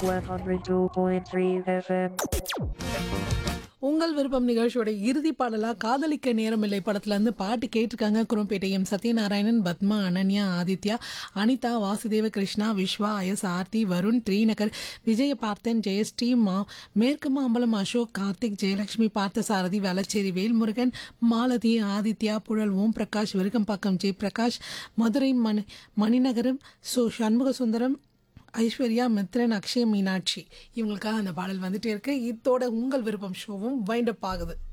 102.3 FM. உங்கள் விருப்பம் நிகழ்ச்சியோட இறுதி பாடலா காதலிக்க நேரமில்லை படத்துல இருந்து பாட்டு கேட்டிருக்காங்க குரும்பேட்டை எம் சத்யநாராயணன் பத்மா அனன்யா ஆதித்யா அனிதா வாசுதேவ கிருஷ்ணா விஸ்வா எஸ் ஆர்த்தி வருண் த்ரீநகர் விஜய பார்த்தன் ஜெயஸ்ரீ மா மேற்கு மாம்பலம் அசோக் கார்த்திக் ஜெயலட்சுமி பார்த்தசாரதி வேளச்சேரி வேல்முருகன் மாலதி ஆதித்யா புழல் ஓம் பிரகாஷ் விருகம்பாக்கம் ஜெய் பிரகாஷ் மதுரை மணி மணிநகரம் சோ சண்முக சுந்தரம் ஐஸ்வர்யா மித்ரன் அக்ஷய் மீனாட்சி இவங்களுக்காக அந்த பாடல் வந்துட்டே இருக்கு இதோட உங்கள் விருப்பம் ஷோவும் வைண்ட் அப் ஆகுது